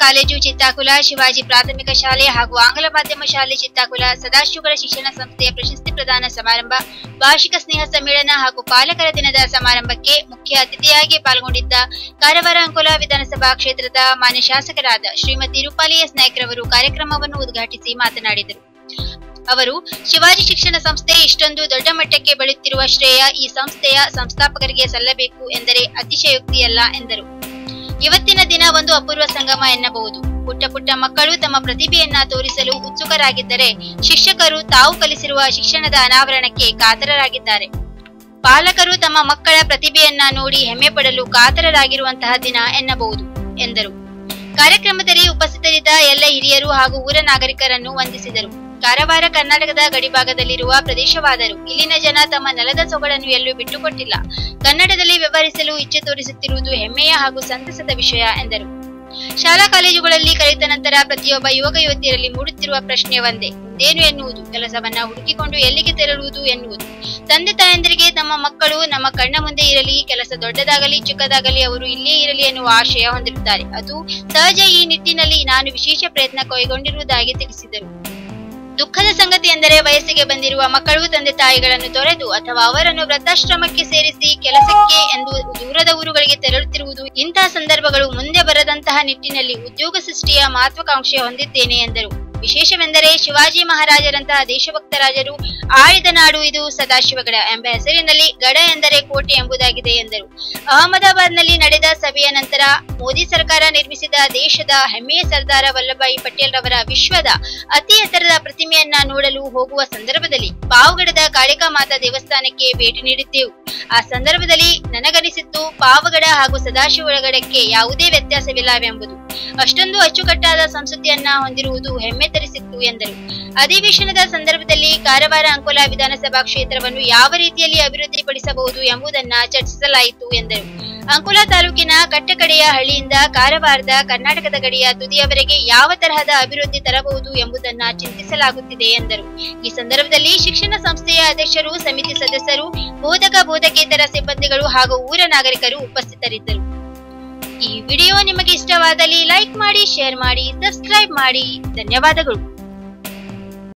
college ಚಿತ್ತಾಕುಲ Shivaji ಪ್ರಾಥಮಿಕ ಶಾಲೆ ಹಾಗೂ ಆಂಗ್ಲ ಮಾಧ್ಯಮ ಶಾಲೆ ಚಿತ್ತಾಕುಲ ಸದಾಶಿವಗಳ ಶಿಕ್ಷಣ ಸಂಸ್ಥೆಯ ಪ್ರಶಸ್ತಿ ಪ್ರದಾನ ಸಮಾರಂಭ ವಾರ್ಷಿಕ ಸ್ನೇಹ ಸಮ್ಮೇಳನ ಹಾಗೂ ಪಾಲಕರ ದಿನದ ಸಮಾರಂಭಕ್ಕೆ ಮುಖ್ಯ ಅತಿಥಿಯಾಗಿ ಪಾಲ್ಗೊಂಡಿದ್ದ ಕಾರವಾರ ಅಂಕೋಲ ವಿಧಾನಸಭಾ ಕ್ಷೇತ್ರದ ಮಾನ್ಯ ಶಾಸಕರಾದ ಶ್ರೀಮತಿ ರೂಪಾಲಿ ಎಸ್ ನಾಯ್ಕರವರು ಕಾರ್ಯಕ್ರಮವನ್ನು ಉದ್ಘಾಟಿಸಿ ಮಾತನಾಡಿದರು ಅವರು ಶಿವಾಜಿ ಶಿಕ್ಷಣ ಸಂಸ್ಥೆ ಇಷ್ಟೊಂದು ದೊಡ್ಡ ಮಟ್ಟಕ್ಕೆ ಬೆಳೆಯುತ್ತಿರುವ ಶ್ರೇಯ ಈ ಸಂಸ್ಥೆಯ ಸಂಸ್ಥಾಪಕರಿಗೆ ಸಲ್ಲಬೇಕು ಎಂದರೆ ಅತಿಶಯೋಕ್ತಿಯಲ್ಲ ಎಂದರು ಇವತ್ತಿನ ದಿನ ಒಂದು ಅಪೂರ್ವ ಸಂಗಮ ಎನ್ನಬಹುದು ಪುಟ್ಟ ಪುಟ್ಟ ಮಕ್ಕಳು ತಮ್ಮ ಪ್ರತಿಭೆಯನ್ನ ತೋರಿಸಲು ಉತ್ಸುಕರಾಗಿದ್ದರೆ ಶಿಕ್ಷಕರು ತಾವು ಕಲಿಸಿರುವ ಶಿಕ್ಷಣದ ಅನಾವರಣಕ್ಕೆ ಕಾತರರಾಗಿದ್ದಾರೆ ಪಾಲಕರು ತಮ್ಮ ಮಕ್ಕಳ ಪ್ರತಿಭೆಯನ್ನ ನೋಡಿ ಹೆಮ್ಮೆ ಪಡಲು ಕಾತರರಾಗಿರುವಂತಹ ದಿನ ಎನ್ನಬಹುದು ಎಂದರು ಕಾರ್ಯಕ್ರಮದಲ್ಲಿ ಉಪಸ್ಥಿತರಿದ್ದ ಎಲ್ಲ ಹಿರಿಯರು ಹಾಗೂ ಊರ ನಾಗರಿಕರನ್ನು ವಂದಿಸಿದರು ಕಾರವಾರ ಕರ್ನಾಟಕದ ಗಡಿಭಾಗದಲ್ಲಿರುವ ಪ್ರದೇಶವಾದರೂ ಇಲ್ಲಿನ ಜನ ತಮ್ಮ ನೆಲದ ಸೊಗಡನ್ನು ಎಲ್ಲೂ ಬಿಟ್ಟುಕೊಟ್ಟಿಲ್ಲ ಕನ್ನಡದಲ್ಲಿ ವ್ಯವಹರಿಸಲು ಇಚ್ಛೆ ತೋರಿಸುತ್ತಿರುವುದು ಹೆಮ್ಮೆಯ ಹಾಗೂ ಸಂತಸದ ವಿಷಯ ಎಂದರು ಶಾಲಾ ಕಾಲೇಜುಗಳಲ್ಲಿ ಕಲಿತ ನಂತರ ಪ್ರತಿಯೊಬ್ಬ ಯುವಕ ಯುವತಿಯರಲ್ಲಿ ಮೂಡುತ್ತಿರುವ ಪ್ರಶ್ನೆ ಒಂದೇ ಮುಂದೇನು ಎನ್ನುವುದು ಕೆಲಸವನ್ನ ಹುಡುಕಿಕೊಂಡು ಎಲ್ಲಿಗೆ ತೆರಳುವುದು ಎನ್ನುವುದು ತಂದೆ ತಾಯಂದಿರಿಗೆ ತಮ್ಮ ಮಕ್ಕಳು ನಮ್ಮ ಕಣ್ಣ ಮುಂದೆ ಇರಲಿ ಕೆಲಸ ದೊಡ್ಡದಾಗಲಿ ಚಿಕ್ಕದಾಗಲಿ ಅವರು ಇಲ್ಲೇ ಇರಲಿ ಎನ್ನುವ ಆಶಯ ಹೊಂದಿರುತ್ತಾರೆ ಅದು ಸಹಜ ಈ ನಿಟ್ಟಿನಲ್ಲಿ ನಾನು ವಿಶೇಷ ಪ್ರಯತ್ನ ಕೈಗೊಂಡಿರುವುದಾಗಿ ತಿಳಿಸಿದರು ದುಃಖದ ಸಂಗತಿ ಎಂದರೆ ವಯಸ್ಸಿಗೆ ಬಂದಿರುವ ಮಕ್ಕಳು ತಂದೆ ತಾಯಿಗಳನ್ನು ತೊರೆದು ಅಥವಾ ಅವರನ್ನು ವೃದ್ಧಾಶ್ರಮಕ್ಕೆ ಸೇರಿಸಿ ಕೆಲಸಕ್ಕೆ ಎಂದು ದೂರದ ಊರುಗಳಿಗೆ ತೆರಳುತ್ತಿರುವುದು ಇಂತಹ ಸಂದರ್ಭಗಳು ಮುಂದೆ ಬರದಂತಹ ನಿಟ್ಟಿನಲ್ಲಿ ಉದ್ಯೋಗ ಸೃಷ್ಟಿಯ ಮಹತ್ವಾಕಾಂಕ್ಷೆ ಹೊಂದಿದ್ದೇನೆ ಎಂದರು ವಿಶೇಷವೆಂದರೆ ಶಿವಾಜಿ ಮಹಾರಾಜರಂತಹ ದೇಶಭಕ್ತ ರಾಜರು ಆಳಿದ ನಾಡು ಇದು ಸದಾಶಿವಗಡ ಎಂಬ ಹೆಸರಿನಲ್ಲಿ ಗಡ ಎಂದರೆ ಕೋಟೆ ಎಂಬುದಾಗಿದೆ ಎಂದರು ಅಹಮದಾಬಾದ್ನಲ್ಲಿ ನಡೆದ ಸಭೆಯ ನಂತರ ಮೋದಿ ಸರ್ಕಾರ ನಿರ್ಮಿಸಿದ ದೇಶದ ಹೆಮ್ಮೆಯ ಸರ್ದಾರ ವಲ್ಲಭಾಯಿ ಪಟೇಲ್ ರವರ ವಿಶ್ವದ ಅತಿ ಎತ್ತರದ ಪ್ರತಿಮೆಯನ್ನ ನೋಡಲು ಹೋಗುವ ಸಂದರ್ಭದಲ್ಲಿ ಪಾವಗಡದ ಕಾಳಿಕಾ ಮಾತಾ ದೇವಸ್ಥಾನಕ್ಕೆ ಭೇಟಿ ನೀಡಿದ್ದೆವು ಆ ಸಂದರ್ಭದಲ್ಲಿ ನನಗನಿಸಿದ್ದು ಪಾವಗಡ ಹಾಗೂ ಸದಾಶಿವಗಡಕ್ಕೆ ಯಾವುದೇ ವ್ಯತ್ಯಾಸವಿಲ್ಲವೆಂಬುದು ಅಷ್ಟೊಂದು ಅಚ್ಚುಕಟ್ಟಾದ ಸಂಸ್ಕೃತಿಯನ್ನ ಹೊಂದಿರುವುದು ಹೆಮ್ಮೆ ತರಿಸಿತ್ತು ಎಂದರು ಅಧಿವೇಶನದ ಸಂದರ್ಭದಲ್ಲಿ ಕಾರವಾರ ಅಂಕೋಲ ವಿಧಾನಸಭಾ ಕ್ಷೇತ್ರವನ್ನು ಯಾವ ರೀತಿಯಲ್ಲಿ ಅಭಿವೃದ್ಧಿಪಡಿಸಬಹುದು ಎಂಬುದನ್ನ ಚರ್ಚಿಸಲಾಯಿತು ಎಂದರು ಅಂಕೋಲ ತಾಲೂಕಿನ ಕಟ್ಟಕಡೆಯ ಹಳ್ಳಿಯಿಂದ ಕಾರವಾರದ ಕರ್ನಾಟಕದ ಗಡಿಯ ತುದಿಯವರೆಗೆ ಯಾವ ತರಹದ ಅಭಿವೃದ್ಧಿ ತರಬಹುದು ಎಂಬುದನ್ನ ಚಿಂತಿಸಲಾಗುತ್ತಿದೆ ಎಂದರು ಈ ಸಂದರ್ಭದಲ್ಲಿ ಶಿಕ್ಷಣ ಸಂಸ್ಥೆಯ ಅಧ್ಯಕ್ಷರು ಸಮಿತಿ ಸದಸ್ಯರು ಬೋಧಕ ಬೋಧಕೇತರ ಸಿಬ್ಬಂದಿಗಳು ಹಾಗೂ ಊರ ನಾಗರಿಕರು ಉಪಸ್ಥಿತರಿದ್ದರು ಈ ವಿಡಿಯೋ ನಿಮಗೆ ಇಷ್ಟವಾದಲ್ಲಿ ಲೈಕ್ ಮಾಡಿ ಶೇರ್ ಮಾಡಿ ಸಬ್ಸ್ಕ್ರೈಬ್ ಮಾಡಿ ಧನ್ಯವಾದಗಳು